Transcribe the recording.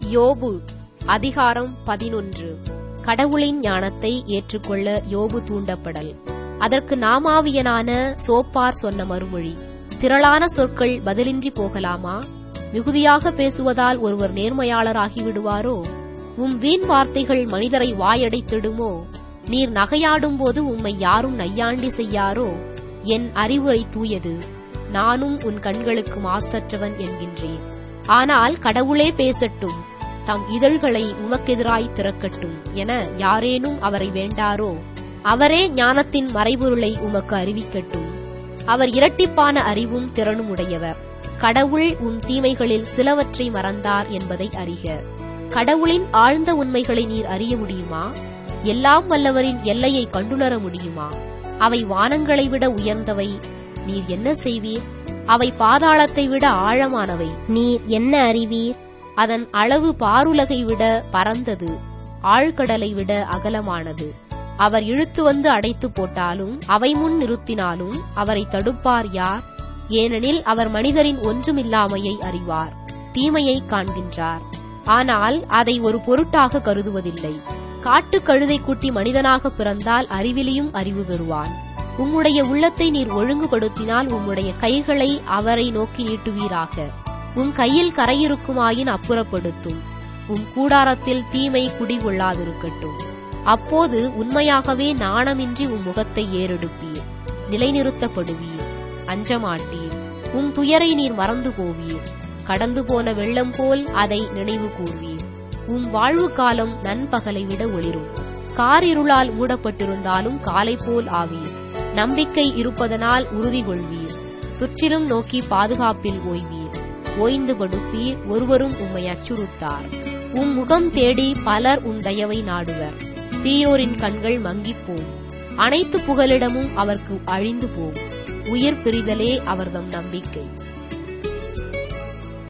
யோபு அதிகாரம் பதினொன்று கடவுளின் ஞானத்தை ஏற்றுக்கொள்ள யோபு தூண்டப்படல் அதற்கு நாமாவியனான சோப்பார் சொன்ன மறுமொழி திரளான சொற்கள் பதிலின்றி போகலாமா மிகுதியாக பேசுவதால் ஒருவர் நேர்மையாளராகி விடுவாரோ உம் வீண் வார்த்தைகள் மனிதரை வாயடைத்திடுமோ நீர் நகையாடும் போது உம்மை யாரும் நையாண்டி செய்யாரோ என் அறிவுரை தூயது நானும் உன் கண்களுக்கு மாசற்றவன் என்கின்றேன் ஆனால் கடவுளே பேசட்டும் தம் இதழ்களை உமக்கெதிராய் திறக்கட்டும் என யாரேனும் அவரை வேண்டாரோ அவரே ஞானத்தின் மறைபொருளை உமக்கு அறிவிக்கட்டும் அவர் இரட்டிப்பான அறிவும் திறனும் உடையவர் கடவுள் உம் தீமைகளில் சிலவற்றை மறந்தார் என்பதை அறிக கடவுளின் ஆழ்ந்த உண்மைகளை நீர் அறிய முடியுமா எல்லாம் வல்லவரின் எல்லையை கண்டுணர முடியுமா அவை வானங்களை விட உயர்ந்தவை நீர் என்ன செய்வீர் அவை பாதாளத்தை விட ஆழமானவை நீர் என்ன அறிவீர் அதன் அளவு பாருலகை விட பரந்தது ஆழ்கடலை விட அகலமானது அவர் இழுத்து வந்து அடைத்து போட்டாலும் அவை முன் நிறுத்தினாலும் அவரை தடுப்பார் யார் ஏனெனில் அவர் மனிதரின் ஒன்றுமில்லாமையை அறிவார் தீமையை காண்கின்றார் ஆனால் அதை ஒரு பொருட்டாக கருதுவதில்லை காட்டு கழுதை குட்டி மனிதனாக பிறந்தால் அறிவிலியும் அறிவு பெறுவான் உம்முடைய உள்ளத்தை நீர் ஒழுங்குபடுத்தினால் உம்முடைய கைகளை அவரை நோக்கி நீட்டுவீராக உம் கையில் கரையிருக்குமாயின் அப்புறப்படுத்தும் உம் கூடாரத்தில் தீமை குடிகொள்ளாதிருக்கட்டும் அப்போது உண்மையாகவே நாணமின்றி உம் முகத்தை ஏறெடுப்பீர் நிலைநிறுத்தப்படுவீர் அஞ்சமாட்டீர் உம் துயரை நீர் மறந்து போவீர் கடந்து போன வெள்ளம் போல் அதை நினைவு கூர்வீர் உம் வாழ்வு காலம் நண்பகலை விட ஒளிரும் காரிருளால் மூடப்பட்டிருந்தாலும் காலை போல் ஆவீர் நம்பிக்கை இருப்பதனால் உறுதி கொள்வீர் சுற்றிலும் நோக்கி பாதுகாப்பில் ஓய்வீர் ஓய்ந்து படுப்பீர் ஒருவரும் உம்மை அச்சுறுத்தார் உம் முகம் தேடி பலர் உம் தயவை நாடுவர் தீயோரின் கண்கள் மங்கிப்போம் அனைத்து புகலிடமும் அவர்க்கு அழிந்து போம் உயிர் பிரிதலே அவர்தம் நம்பிக்கை